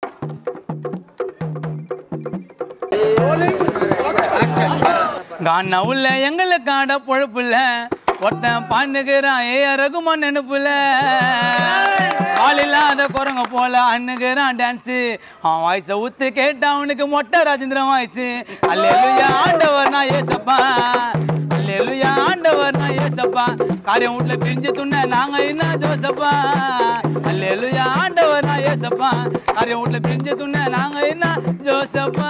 கானா உள்ள எங்களுக்காட பொழப்புல ஒருத்தன் பாண்டுகிறான் ஏ ரகுமான் நினைப்புல ஆள் இல்லாத குரங்க போல அண்ணுகிறான் டான்ஸு அவன் வாய்ஸை ஊத்து கேட்டா அவனுக்கு மொட்டை ராஜேந்திரன் வாய்ஸு அல்லேலுயா ஆண்டவர் நான் ஏசப்பா அல்லேலுயா ஆண்டவர் நான் ஏசப்பா காரியம் வீட்டுல பிரிஞ்சு துண்ண நாங்க என்ன ஜோசப்பா அல்லேலுயா ஆண்டவர் நான் ஏசப்பா காரியம் வீட்டுல பிரிஞ்சு துண்ண நாங்க என்ன ஜோசப்பா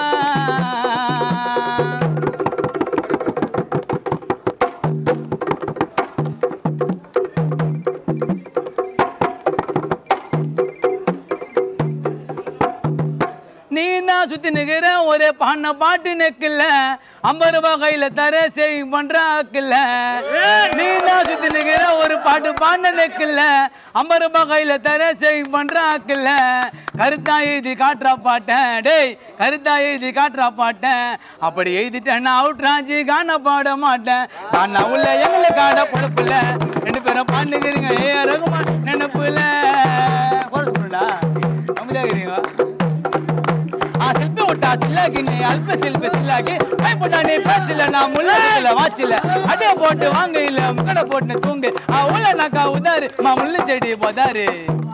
நீ தான் சுத்தி நிக்கிற ஒரே பாண்ண பாட்டு நெக்கில்ல ஐம்பது ரூபாய் கையில தர சேவிங் பண்ற ஆக்கில்ல நீ தான் சுத்தி நிக்கிற ஒரு பாட்டு பாண்ட நெக்கில்ல ஐம்பது ரூபாய் கையில தர சேவிங் பண்ற ஆக்கில்ல கருத்தா எழுதி காட்டுறா பாட்டேன் டேய் கருத்தா எழுதி காட்டுறா பாட்டேன் அப்படி எழுதிட்டேன் நான் அவுட் ராஜி காண பாட மாட்டேன் காண உள்ள எங்களை காட பொழப்புல ரெண்டு பேரும் பாண்டுக்கிறீங்க ஏ ரகுமான் நினைப்புல குறை சொல்லுடா அமைதியாகிறீங்க ಆ ಶಿಲ್ಪಿ ಊಟ ಸಿಲ್ಲಾಗಿ ನೀ ಅಲ್ಪ ಶಿಲ್ಪಿ ಸಿಲ್ಲಾಗಿ ಕೈ ಪುಟ್ಟ ನೀ ಪಚ್ಚಿಲ್ಲ ನಾ ಮುಳ್ಳಿಲ್ಲ ವಾಚಿಲ್ಲ ಅದೇ போட்டு வாங்க இல்ல முக்கட போட்டு தூங்கு ಆ உள்ள நாக்கா உதாரு மா முள்ளு செடி போதாரு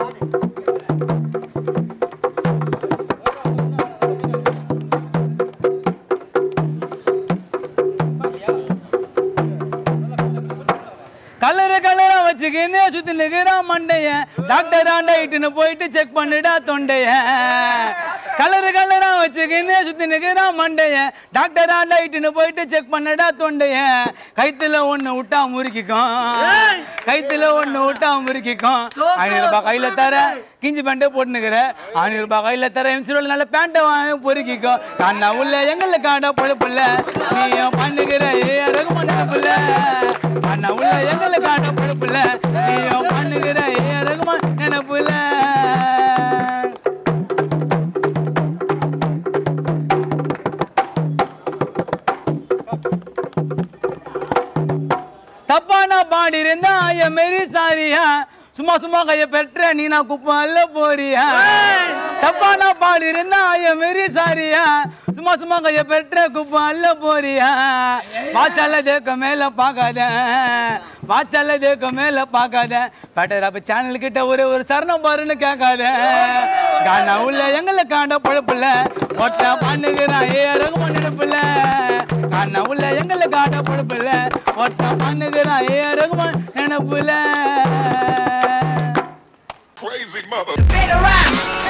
கலரு கலரா வச்சுக்கின்னு சுத்தி நிக்கிறான் மண்டைய டாக்டர் ஆண்டா இட்டுன்னு போயிட்டு செக் பண்ணிடா தொண்டைய கலரு கலரா வச்சுக்கின்னு சுத்தி நிக்கிறான் மண்டைய டாக்டர் ஆண்டா இட்டுன்னு போயிட்டு செக் பண்ணடா தொண்டைய கைத்துல ஒண்ணு விட்டா முறுக்கிக்கும் கைத்துல ஒண்ணு விட்டா முறுக்கிக்கும் ஐநூறு ரூபாய் கையில தர கிஞ்சி பேண்டே போட்டுனுக்குற ஐநூறு ரூபாய் கையில தர எம்சிரோட நல்ல பேண்ட்டை வாங்கி பொறுக்கிக்கும் கண்ணா உள்ள எங்களுக்கு காட பொழுப்புல நீயும் பண்ணுகிற ஏ ரகுமன் புள்ள அண்ணா உள்ள எங்களை காட்ட பொறுப்புல நீயும் பண்ணுகிற ஏ ரகுமான் நினைப்புல தப்பான பாடி இருந்தா ஐயா மெரி சாரியா சும்மா சும்மா கைய பெற்ற நீ நான் குப்பல்ல போறியா தப்பான பாடி இருந்தா ஐயா மெரி சாரியா சும்மா சும்மா கைய பெற்ற குப்பல்ல போறியா வாச்சால தேக்க மேல பார்க்காத வாச்சால தேக்க மேல பார்க்காத பேட்டர் அப்ப சேனல் கிட்ட ஒரே ஒரு சரணம் பாருன்னு கேட்காத காணா உள்ள எங்களை காண்ட பொழப்புல ஒட்ட பண்ணுகிறான் ஏ ரகுமன் நினைப்புல காணா உள்ள எங்களை காண்ட பொழப்புல ஒட்ட பண்ணுகிறான் ஏ ரகுமன் நினைப்புல Crazy mother. Better rap.